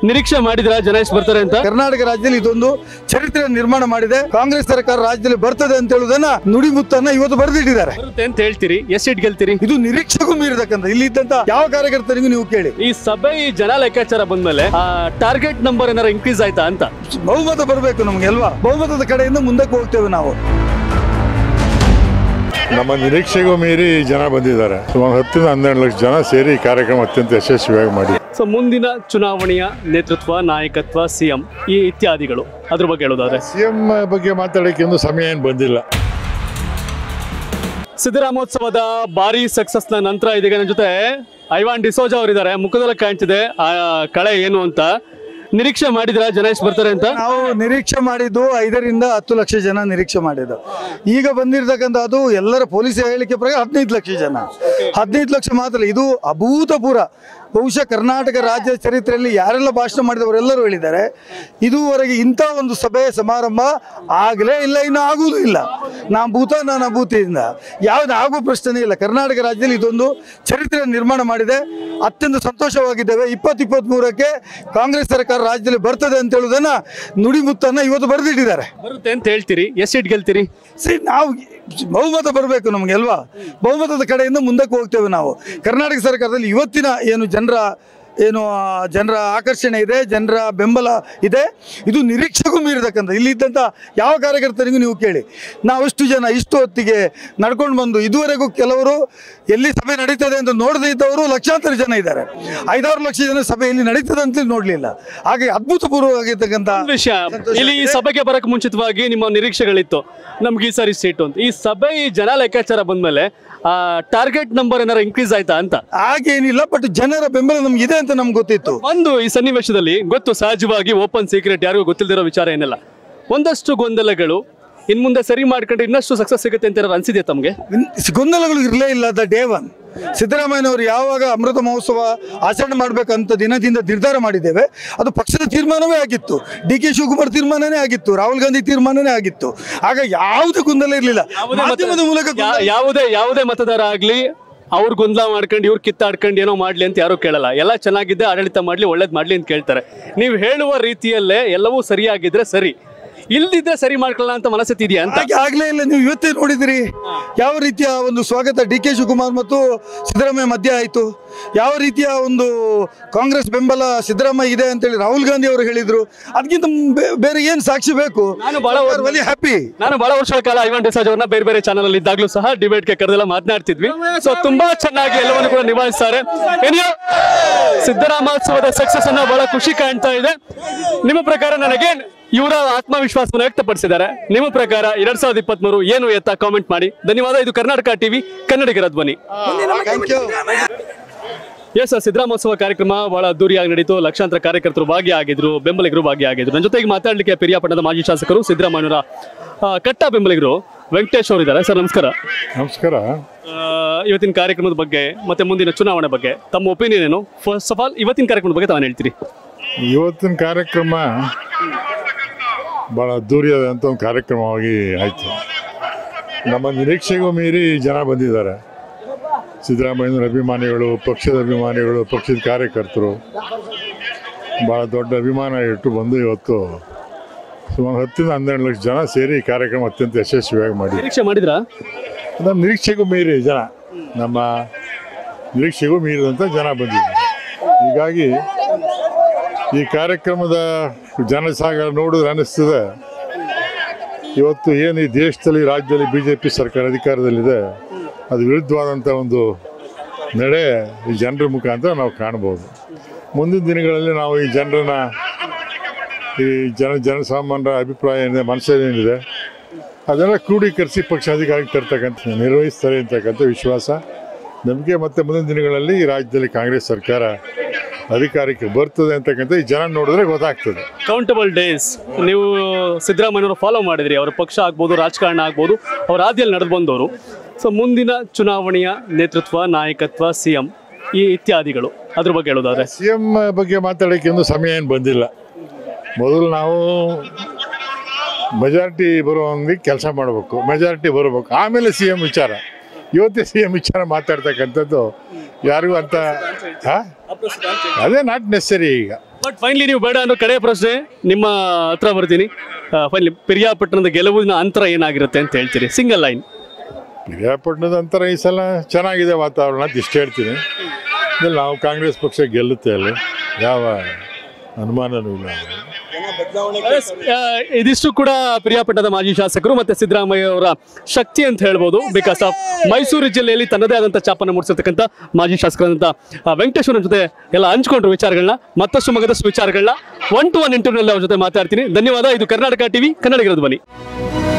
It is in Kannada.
ನಿರೀಕ್ಷೆ ಮಾಡಿದ್ರ ಜನ ಎಷ್ಟು ಬರ್ತಾರೆ ಅಂತ ಕರ್ನಾಟಕ ರಾಜ್ಯದಲ್ಲಿ ಇದೊಂದು ಚರಿತ್ರೆ ನಿರ್ಮಾಣ ಮಾಡಿದೆ ಕಾಂಗ್ರೆಸ್ ಸರ್ಕಾರ ರಾಜ್ಯದಲ್ಲಿ ಬರ್ತದೆ ಅಂತ ಹೇಳುವುದನ್ನ ನುಡಿಮುತ್ತನ್ನ ಇವತ್ತು ಬರೆದಿಟ್ಟಿದ್ದಾರೆ ಬರುತ್ತೆ ಅಂತ ಹೇಳ್ತೀರಿ ಎಷ್ಟು ಸೀಟ್ ಗೆಲ್ತೀರಿ ಇದು ನಿರೀಕ್ಷೆಗೂ ಮೀರಿದಕ್ಕಂತ ಇಲ್ಲಿ ಇದ್ದಂತ ಯಾವ ಕಾರ್ಯಕರ್ತರಿಗೂ ನೀವು ಕೇಳಿ ಈ ಸಭೆ ಈ ಜನ ಲೆಕ್ಕಾಚಾರ ಬಂದ್ಮೇಲೆ ಟಾರ್ಗೆಟ್ ನಂಬರ್ ಏನಾರ ಇನ್ಕ್ರೀಸ್ ಆಯ್ತಾ ಅಂತ ಬಹುಮತ ಬರಬೇಕು ನಮ್ಗೆ ಅಲ್ವಾ ಬಹುಮತದ ಕಡೆಯಿಂದ ಮುಂದಕ್ಕೆ ಹೋಗ್ತೇವೆ ನಾವು ನಮ್ಮ ನಿರೀಕ್ಷೆಗೂ ಮೀರಿ ಜನ ಬಂದಿದ್ದಾರೆ ಸುಮಾರು ಹತ್ತರಿಂದ ಹನ್ನೆರಡು ಲಕ್ಷ ಜನ ಸೇರಿ ಈ ಕಾರ್ಯಕ್ರಮ ಅತ್ಯಂತ ಯಶಸ್ವಿಯಾಗಿ ಮಾಡಿ ಸೊ ಮುಂದಿನ ಚುನಾವಣೆಯ ನೇತೃತ್ವ ನಾಯಕತ್ವ ಸಿಎಂ ಈ ಇತ್ಯಾದಿಗಳು ಅದ್ರ ಬಗ್ಗೆ ಹೇಳೋದಾದ್ರೆ ಸಿ ಎಂ ಬಗ್ಗೆ ಮಾತಾಡೋಕ್ಕೆ ಒಂದು ಸಮಯ ಏನು ಬಂದಿಲ್ಲ ಸಿದ್ದರಾಮೋತ್ಸವದ ಭಾರಿ ಸಕ್ಸಸ್ ನ ನಂತರ ಇದೀಗ ನನ್ನ ಜೊತೆ ಐವಾನ್ ಡಿಸೋಜಾ ಅವರಿದ್ದಾರೆ ಮುಖದಲ್ಲಿ ಕಾಣ್ತಿದೆ ಆ ಕಳೆ ಏನು ಅಂತ ನಿರೀಕ್ಷೆ ಮಾಡಿದ್ರ ಜನ ಎಷ್ಟು ಬರ್ತಾರೆ ಅಂತ ನಾವು ನಿರೀಕ್ಷೆ ಮಾಡಿದ್ದು ಐದರಿಂದ ಹತ್ತು ಲಕ್ಷ ಜನ ನಿರೀಕ್ಷೆ ಮಾಡಿದ್ದು ಈಗ ಬಂದಿರತಕ್ಕಂಥ ಅದು ಎಲ್ಲರ ಪೊಲೀಸ್ ಹೇಳಿಕೆ ಪ್ರಕಾರ ಹದಿನೈದು ಲಕ್ಷ ಜನ ಹದಿನೈದು ಲಕ್ಷ ಮಾತ್ರ ಇದು ಅಭೂತಪೂರ್ವ ಬಹುಶಃ ಕರ್ನಾಟಕ ರಾಜ್ಯ ಚರಿತ್ರೆಯಲ್ಲಿ ಯಾರೆಲ್ಲ ಭಾಷಣ ಮಾಡಿದವರೆಲ್ಲರೂ ಹೇಳಿದ್ದಾರೆ ಇದುವರೆಗೆ ಇಂಥ ಒಂದು ಸಭೆ ಸಮಾರಂಭ ಆಗಲೇ ಇಲ್ಲ ಇನ್ನು ಆಗುವುದೂ ಇಲ್ಲ ನಾ ಭೂತ ನಾನು ಅಭೂತಿಯಿಂದ ಯಾವ್ದು ಆಗುವ ಪ್ರಶ್ನೆ ಇಲ್ಲ ಕರ್ನಾಟಕ ರಾಜ್ಯದಲ್ಲಿ ಇದೊಂದು ಚರಿತ್ರೆ ನಿರ್ಮಾಣ ಮಾಡಿದೆ ಅತ್ಯಂತ ಸಂತೋಷವಾಗಿದ್ದೇವೆ ಇಪ್ಪತ್ತು ಇಪ್ಪತ್ತ್ಮೂರಕ್ಕೆ ಕಾಂಗ್ರೆಸ್ ಸರ್ಕಾರ ರಾಜ್ಯದಲ್ಲಿ ಬರ್ತದೆ ಅಂತ ಹೇಳುವುದನ್ನ ನುಡಿಮುತ್ತನ್ನ ಇವತ್ತು ಬರೆದಿಟ್ಟಿದ್ದಾರೆ ಬರುತ್ತೆ ಅಂತ ಹೇಳ್ತೀರಿ ಎಷ್ಟು ಸೀಟ್ ಗೆಲ್ತೀರಿ ಸರಿ ನಾವು ಬಹುಮತ ಬರಬೇಕು ನಮಗೆ ಅಲ್ವಾ ಬಹುಮತದ ಕಡೆಯಿಂದ ಮುಂದಕ್ಕೆ ಹೋಗ್ತೇವೆ ನಾವು ಕರ್ನಾಟಕ ಸರ್ಕಾರದಲ್ಲಿ ಇವತ್ತಿನ ಏನು ಜನರ ಏನು ಆ, ಜನರ ಆಕರ್ಷಣೆ ಇದೆ ಜನರ ಬೆಂಬಲ ಇದೆ ಇದು ನಿರೀಕ್ಷೆಗೂ ಮೀರಿದಕ್ಕಂಥ ಇಲ್ಲಿ ಇದ್ದಂಥ ಯಾವ ಕಾರ್ಯಕರ್ತರಿಗೂ ನೀವು ಕೇಳಿ ನಾವಷ್ಟು ಜನ ಇಷ್ಟು ಹೊತ್ತಿಗೆ ನಡ್ಕೊಂಡು ಬಂದು ಇದುವರೆಗೂ ಕೆಲವರು ಎಲ್ಲಿ ಸಭೆ ನಡೀತದೆ ಅಂತ ನೋಡದೇ ಇದ್ದವರು ಲಕ್ಷಾಂತರ ಜನ ಇದ್ದಾರೆ ಐದಾರು ಲಕ್ಷ ಜನ ಸಭೆ ಎಲ್ಲಿ ನಡೀತದೆ ಅಂತ ನೋಡಲಿಲ್ಲ ಹಾಗೆ ಅದ್ಭುತಪೂರ್ವವಾಗಿರ್ತಕ್ಕಂಥ ಒಂದ್ ವಿಷಯ ಇಲ್ಲಿ ಈ ಸಭೆಗೆ ಬರಕ್ ಮುಂಚಿತವಾಗಿ ನಿಮ್ಮ ನಿರೀಕ್ಷೆಗಳಿತ್ತು ನಮ್ಗೆ ಈ ಸಾರಿ ಸೀಟು ಅಂತ ಈ ಸಭೆ ಈ ಜನ ಲೆಕ್ಕಾಚಾರ ಬಂದ್ಮೇಲೆ ಟಾರ್ಗೆಟ್ ನಂಬರ್ ಏನಾರ ಇನ್ಕ್ರೀಸ್ ಆಯ್ತಾ ಅಂತ ಹಾಗೇನಿಲ್ಲ ಬಟ್ ಜನರ ಬೆಂಬಲ ನಮ್ಗೆ ಇದೆ ಅಂತ ನಮ್ಗೆ ಗೊತ್ತಿತ್ತು ಒಂದು ಈ ಸನ್ನಿವೇಶದಲ್ಲಿ ಗೊತ್ತು ಸಹಜವಾಗಿ ಓಪನ್ ಸೀಕ್ರೆಟ್ ಯಾರಿಗೂ ಗೊತ್ತಿಲ್ದಿರೋ ವಿಚಾರ ಏನಿಲ್ಲ ಒಂದಷ್ಟು ಗೊಂದಲಗಳು ಇನ್ ಮುಂದೆ ಸರಿ ಮಾಡ್ಕೊಂಡ್ರೆ ಇನ್ನಷ್ಟು ಸಕ್ಸಸ್ ಸಿಗುತ್ತೆ ಅಂತ ಏನಾದ್ರು ಅನ್ಸಿದೆ ತಮಗೆ ಇನ್- ಗೊಂದಲಗಳು ಇರಲೇ ಇಲ್ಲ ದ ಡೇ ಒನ್ ಸಿದ್ದರಾಮಯ್ಯನವರು ಯಾವಾಗ ಅಮೃತ ಮಹೋತ್ಸವ ಆಚರಣೆ ಮಾಡಬೇಕಂತ ದಿನದಿಂದ ನಿರ್ಧಾರ ಮಾಡಿದ್ದೇವೆ ಅದು ಪಕ್ಷದ ತೀರ್ಮಾನವೇ ಆಗಿತ್ತು ಡಿ ಕೆ ಶಿವಕುಮಾರ್ ತೀರ್ಮಾನನೇ ಆಗಿತ್ತು ರಾಹುಲ್ ಗಾಂಧಿ ತೀರ್ಮಾನನೇ ಆಗಿತ್ತು ಆಗ ಯಾವುದೇ ಗೊಂದಲ ಇರಲಿಲ್ಲ ಮಾಧ್ಯಮದ ಮೂಲಕ ಗೊಂದಲ- ಯಾ- ಯಾವುದೇ ಯಾವುದೇ ಮತದಾರ ಆಗ್ಲಿ ಅವ್ರು ಗೊಂದಲ ಮಾಡ್ಕೊಂಡು ಇವ್ರು ಕಿತ್ತಾಡ್ಕೊಂಡು ಏನೋ ಮಾಡ್ಲಿ ಅಂತ ಯಾರು ಕೇಳಲ್ಲ ಎಲ್ಲ ಚೆನ್ನಾಗಿದ್ದೆ ಆಡಳಿತ ಮಾಡ್ಲಿ ಒಳ್ಳೇದ್ ಮಾಡ್ಲಿ ಅಂತ ಕೇಳ್ತಾರೆ ನೀವು ಹೇಳುವ ರೀತಿಯಲ್ಲೇ ಎಲ್ಲವೂ ಸರಿಯಾಗಿದ್ರೆ ಸರಿ ಇಲ್ದಿದ್ರೆ ಸರಿ ಮಾಡ್ಕೊಳ್ಳೋಣ ಅಂತ ಮನಸ್ಸತ್ತಿದ್ಯಾ ಅಂತ ಹಾಗೆ ಆಗ್ಲೇ ಇಲ್ಲ ನೀವು ಇವತ್ತೇ ನೋಡಿದಿರಿ ಯಾವ ರೀತಿಯ ಒಂದು ಸ್ವಾಗತ ಡಿ ಕೆ ಶಿವಕುಮಾರ್ ಮತ್ತು ಸಿದ್ದರಾಮಯ್ಯ ಮಧ್ಯೆ ಆಯಿತು ಯಾವ ರೀತಿಯ ಒಂದು ಕಾಂಗ್ರೆಸ್ ಬೆಂಬಲ ಸಿದ್ದರಾಮಯ್ಯ ಇದೆ ಅಂತೇಳಿ ರಾಹುಲ್ ಗಾಂಧಿ ಅವರು ಹೇಳಿದ್ರು ಅದಕ್ಕಿಂತ ಬೇ- ಬೇರೆ ಏನು ಸಾಕ್ಷಿ ಬೇಕು ನಾನು ಬಹಳ ವೆರಿ ಹ್ಯಾಪಿ ನಾನು ಬಹಳ ವರ್ಷಗಳ ಕಾಲ ಐವನ್ ಡಿಸಾಜ್ ಅವ್ರನ್ನ ಬೇರೆ ಬೇರೆ ಚಾನಲ್ ಅಲ್ಲಿ ಇದ್ದಾಗಲೂ ಸಹ ಡಿಬೇಟ್ ಗೆ ಕರೆದೆಲ್ಲ ಮಾತನಾಡ್ತಿದ್ವಿ ಸೊ ತುಂಬಾ ಚೆನ್ನಾಗಿ ಎಲ್ಲವನ್ನು ಕೂಡ ನಿಭಾಯಿಸ್ತಾರೆ ಏನಿಯೋ ಸಿದ್ದರಾಮೋತ್ಸವದ ಸಕ್ಸಸ್ ಅನ್ನ ಬಹಳ ಖುಷಿ ಕಾಣ್ತಾ ಇದೆ ನಿಮ್ಮ ಪ್ರಕಾರ ನನಗೆ ಇವರ ಆತ್ಮವಿಶ್ವಾಸವನ್ನು ವ್ಯಕ್ತಪಡಿಸಿದ್ದಾರೆ ನಿಮ್ಮ ಪ್ರಕಾರ ಎರಡ್ ಸಾವಿರದ ಇಪ್ಪತ್ತ್ ಮೂರು ಏನು ಎತ್ತ ಕಾಮೆಂಟ್ ಮಾಡಿ ಧನ್ಯವಾದ ಇದು ಕರ್ನಾಟಕ ಟಿವಿ ಕನ್ನಡಿಗರ ಧ್ವನಿ ಥ್ಯಾಂಕ್ ಯು ಎಸ್ ಸಿದ್ದರಾಮೋತ್ಸವ ಕಾರ್ಯಕ್ರಮ ಬಹಳ ಅದ್ದೂರಿಯಾಗಿ ನಡೀತು ಲಕ್ಷಾಂತರ ಕಾರ್ಯಕರ್ತರು ಭಾಗಿಯಾಗಿದ್ರು ಬೆಂಬಲಿಗರು ಭಾಗಿಯಾಗಿದ್ರು ನನ್ನ ಜೊತೆಗೆ ಮಾತಾಡಲಿಕ್ಕೆ ಪಿರಿಯಾಪಟ್ಟಣದ ಮಾಜಿ ಶಾಸಕರು ಸಿದ್ದರಾಮಯ್ಯನವರ ಆ, ಕಟ್ಟ ಬೆಂಬಲಿಗರು ವೆಂಕಟೇಶ್ ಅವರು ಇದ್ದಾರೆ ಸರ್ ನಮಸ್ಕಾರ ನಮಸ್ಕಾರ ಆ, ಇವತ್ತಿನ ಕಾರ್ಯಕ್ರಮದ ಬಗ್ಗೆ ಮತ್ತೆ ಮುಂದಿನ ಚುನಾವಣೆ ಬಗ್ಗೆ ತಮ್ಮ ಒಪಿನಿಯನ್ ಏನು ಫಸ್ಟ್ ಆಫ್ ಆಲ್ ಇವತ್ತಿನ ಕಾರ್ಯಕ್ರಮದ ಬಗ್ಗೆ ತಾವೇನು ಹೇಳ್ತೀರಿ ಇವತ್ತಿನ ಕಾರ್ಯಕ್ರಮ ಭಾಳ ಅದ್ದೂರಿಯಾದಂಥ ಒಂದು ಕಾರ್ಯಕ್ರಮವಾಗಿ ಆಯಿತು ನಮ್ಮ ನಿರೀಕ್ಷೆಗೂ ಮೀರಿ ಜನ ಬಂದಿದ್ದಾರೆ ಸಿದ್ದರಾಮಯ್ಯನವರ ಅಭಿಮಾನಿಗಳು ಪಕ್ಷದ ಅಭಿಮಾನಿಗಳು ಪಕ್ಷದ ಕಾರ್ಯಕರ್ತರು ಭಾಳ ದೊಡ್ಡ ಅಭಿಮಾನ ಇಟ್ಟು ಬಂದು ಇವತ್ತು ಸುಮಾರು ಹತ್ತರಿಂದ ಹನ್ನೆರಡು ಲಕ್ಷ ಜನ ಸೇರಿ ಈ ಕಾರ್ಯಕ್ರಮ ಅತ್ಯಂತ ಯಶಸ್ವಿಯಾಗಿ ಮಾಡಿ ನಿರೀಕ್ಷೆ ಮಾಡಿದ್ರಾ ನಮ್ಮ ನಿರೀಕ್ಷೆಗೂ ಮೀರಿ ಜನ ನಮ್ಮ ನಿರೀಕ್ಷೆಗೂ ಮೀರಿದಂಥ ಜನ ಬಂದಿದ್ದಾರೆ ಹೀಗಾಗಿ ಈ ಕಾರ್ಯಕ್ರಮದ ಜನಸಾಗರ ನೋಡಿದ್ರೆ ಅನ್ನಿಸ್ತದೆ ಇವತ್ತು ಏನು ಈ ದೇಶದಲ್ಲಿ ರಾಜ್ಯದಲ್ಲಿ ಬಿ ಜೆ ಪಿ ಸರ್ಕಾರ ಅಧಿಕಾರದಲ್ಲಿದೆ ಅದು ವಿರುದ್ಧವಾದಂಥ ಒಂದು ನಡೆ ಈ ಜನರ ಮುಖಾಂತರ ನಾವು ಕಾಣ್ಬೋದು ಮುಂದಿನ ದಿನಗಳಲ್ಲಿ ನಾವು ಈ ಜನರನ್ನ ಈ ಜನ ಜನಸಾಮಾನ್ಯರ ಅಭಿಪ್ರಾಯ ಏನಿದೆ ಮನಸ್ಸೇನಿದೆ ಅದೆಲ್ಲ ಕ್ರೋಢೀಕರಿಸಿ ಪಕ್ಷ ಅಧಿಕಾರಕ್ಕೆ ತರ್ತಕ್ಕಂಥ ನಿರ್ವಹಿಸ್ತಾರೆ ಅಂತಕ್ಕಂಥ ವಿಶ್ವಾಸ ನಮಗೆ ಮತ್ತೆ ಮುಂದಿನ ದಿನಗಳಲ್ಲಿ ಈ ರಾಜ್ಯದಲ್ಲಿ ಕಾಂಗ್ರೆಸ್ ಸರ್ಕಾರ ಅಧಿಕಾರಕ್ಕೆ ಬರ್ತದೆ ಅಂತಕ್ಕಂಥ ಈ ಜನ ನೋಡಿದ್ರೆ ಗೊತ್ತಾಗ್ತದೆ ಕೌಂಟಬಲ್ ಡೇಸ್ ನೀವು ಸಿದ್ದರಾಮಯ್ಯನವರು ಫಾಲೋ ಮಾಡಿದ್ರಿ ಅವರ ಪಕ್ಷ ಆಗ್ಬೋದು ರಾಜಕಾರಣ ಆಗ್ಬೋದು ಅವ್ರ ಹಾದಿಯಲ್ಲಿ ನಡೆದು ಬಂದವರು ಸೊ ಮುಂದಿನ ಚುನಾವಣೆಯ ನೇತೃತ್ವ ನಾಯಕತ್ವ ಸಿ ಎಂ ಈ ಇತ್ಯಾದಿಗಳು ಅದ್ರ ಬಗ್ಗೆ ಹೇಳೋದಾದ್ರೆ ಸಿ ಎಂ ಬಗ್ಗೆ ಮಾತಾಡೋಕ್ಕೆ ಇನ್ನೂ ಸಮಯ ಏನು ಬಂದಿಲ್ಲ ಮೊದಲು ನಾವು ಮೆಜಾರಿಟಿ ಬರುವಂಗೆ ಕೆಲಸ ಮಾಡಬೇಕು ಮೆಜಾರಿಟಿ ಬರಬೇಕು ಆಮೇಲೆ ಸಿ ಎಂ ವಿಚಾರ ಇವತ್ತೇ ಸಿ ಎಂ ವಿಚಾರ ಮಾತಾಡ್ತಕ್ಕಂಥದ್ದು ಯಾರಿಗೂ ಅಂತ ಹಾ? ಅದೇ ನಾಟ್ ನೆಸರಿ ಈಗ ಬಟ್ ಫೈನಲಿ ನೀವು ಬೇಡ ಅನ್ನೋ ಕಡೆ ಪ್ರಶ್ನೆ ನಿಮ್ಮ ಹತ್ರ ಬರ್ತೀನಿ ಫೈನಲಿ ಪಿರಿಯಾಪಟ್ಟಣದ ಗೆಲುವಿನ ಅಂತರ ಏನಾಗಿರುತ್ತೆ ಅಂತ ಹೇಳ್ತೀರಿ ಸಿಂಗಲ್ ಲೈನ್ ಪಿರಿಯಾಪಟ್ಟಣದ ಅಂತರ ಈ ಸಲ ಚೆನ್ನಾಗಿದೆ ವಾತಾವರಣ ಅಂತ ಇಷ್ಟು ಹೇಳ್ತೀನಿ ಇದ್ರಲ್ಲಿ ನಾವು ಕಾಂಗ್ರೆಸ್ ಪಕ್ಷ ಗೆಲ್ಲುತ್ತೆ ಅಲ್ಲಿ ಯಾವ ಅನುಮಾನನೂ ಇಲ್ಲ ಇದಿಷ್ಟು ಕೂಡ ಪ್ರಿಯಾಪಟ್ಟಣದ ಮಾಜಿ ಶಾಸಕರು ಮತ್ತೆ ಸಿದ್ದರಾಮಯ್ಯ ಅವರ ಶಕ್ತಿ ಅಂತ ಹೇಳ್ಬೋದು ಬಿಕಾಸ್ ಆಫ್ ಮೈಸೂರು ಜಿಲ್ಲೆಯಲ್ಲಿ ತನ್ನದೇ ಆದಂಥ ಚಾಪನ್ನು ಮೂಡಿಸಿರ್ತಕ್ಕಂಥ ಮಾಜಿ ಶಾಸಕರಾದಂಥ ಆ, ವೆಂಕಟೇಶ್ವರನ ಜೊತೆ ಎಲ್ಲ ಹಂಚ್ಕೊಂಡ್ರು ವಿಚಾರಗಳನ್ನ ಮತ್ತಷ್ಟು ಮಗದಷ್ಟು ವಿಚಾರಗಳನ್ನ ಒನ್ ಟು ಒನ್ ಇಂಟರ್ವ್ಯೂನಲ್ಲಿ ಅವ್ರ ಜೊತೆ ಮಾತಾಡ್ತೀನಿ ಧನ್ಯವಾದ ಇದು ಕರ್ನಾಟಕ ಟಿವಿ ಕನ್ನಡಿಗರ ಧ್ವನಿ